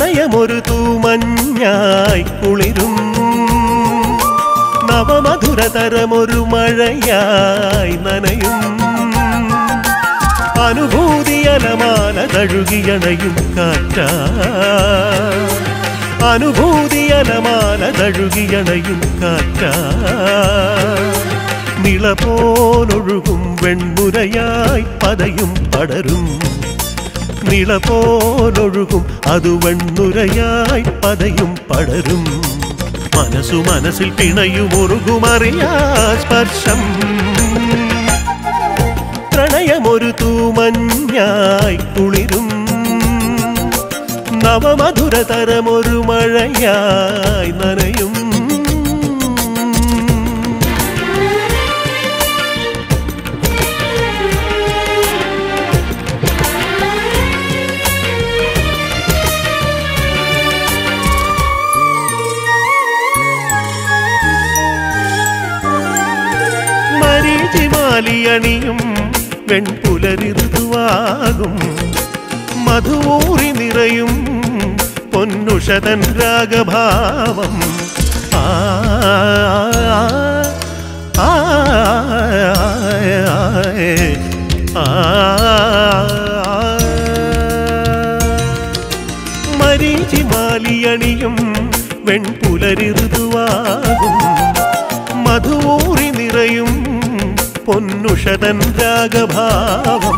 പ്രണയമൊരു തൂമഞ്ഞായി കുളിരും നവമധുരതരമൊരു മഴയായി നനയും അനുഭൂതിയലമാല തഴുകിയണയും കാറ്റാ അനുഭൂതിയലമാല തഴുകിയണയും കാറ്റാ നിള പോലൊഴുകും വെൺമുരയായി പതയും പടരും നിള പോലൊഴുകും അത് വെണ്ണുരയായി പതയും പടരും മനസ്സു മനസ്സിൽ പിണയുമുറുകുമറിയാ സ്പർശം പ്രണയമൊരു തൂമഞ്ഞായി കുളിരും നവമധുരതരമൊരു മഴയായി നനയും മരീചിമാലിയണിയും വെൺപുലരി ഋതുവാകും മധുവൂറി നിറയും പൊന്നുഷതൻ രാഗഭാവം ആ ആ, ആ, മരീചിമാലിയണിയും വെൺപുലരി ഋതുവാകും മധുവൂറി നിറയും പൊന്നുഷതൻ രാഗഭാവം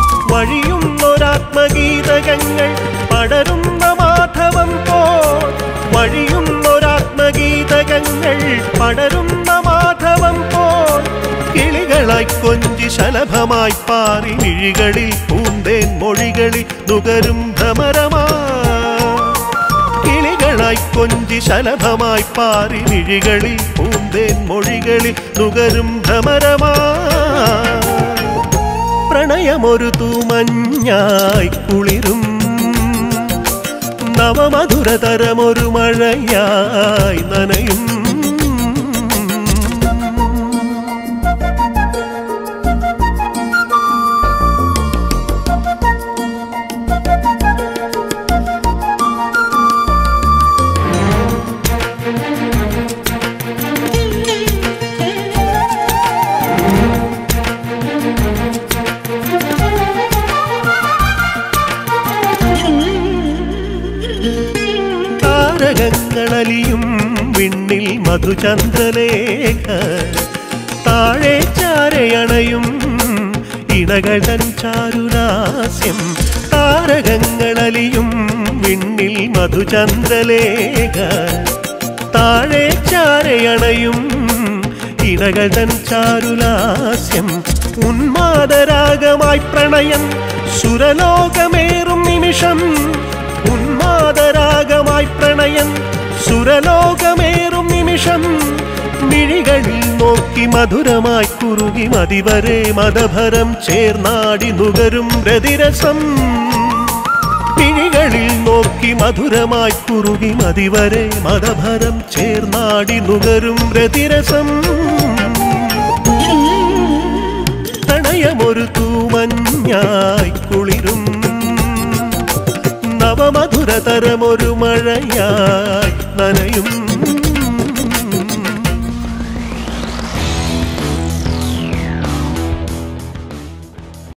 വഴിയുന്നൊരാത്മഗീതകങ്ങൾ പടരുന്ന മാധവം പോൽ വഴിയുന്നൊരാത്മഗീതകങ്ങൾ പടരുന്ന മാധവം പോൽ കിളികളായി കൊഞ്ചി ശലഭമായി പാറി മിഴികളിൽ പൂന്തേൻ മൊഴികളിൽ നുകരും ഭ്രമരമാ കിളികളായി കൊഞ്ചി ശലഭമായി പാറി മിഴികളിൽ പൂന്തേൻ മൊഴികളിൽ നുകരും ഭ്രമരമാ പ്രണയമൊരു തൂമഞ്ഞായി കുളിരും നവമധുരതരമൊരു മഴയായി നനയും താരകങ്ങളലിയും വിണ്ണിൽ മധുചന്ദ്രലേഖ താഴെ ചാരയണയും ഇണകടൻ ചാരുലാസ്യം താരകങ്ങളലിയും വിണ്ണിൽ മധുചന്ദ്രലേഖ താഴെ ചാരയണയും ഇണകടൻ ചാരുലാസ്യം ഉന്മാദരാഗമായി പ്രണയം സുരലോകമേറും നിമിഷം ഉന്മാദരാഗമായി പ്രണയം സുരലോകമേറും നിമിഷം മിഴികളിൽ നോക്കി മധുരമായി കുറുകി മതിവരെ മതഭരം ചേർന്നാടി നുകരും രതിരസം മിഴികളിൽ നോക്കി മധുരമായി കുറുകി മതിവരെ മതഭരം ചേർന്നാടി നുകരും രതിരസം പ്രണയമൊരു തൂമഞ്ഞായി കുളിരും നവമധുരതരമൊരു മഴയായി നനയും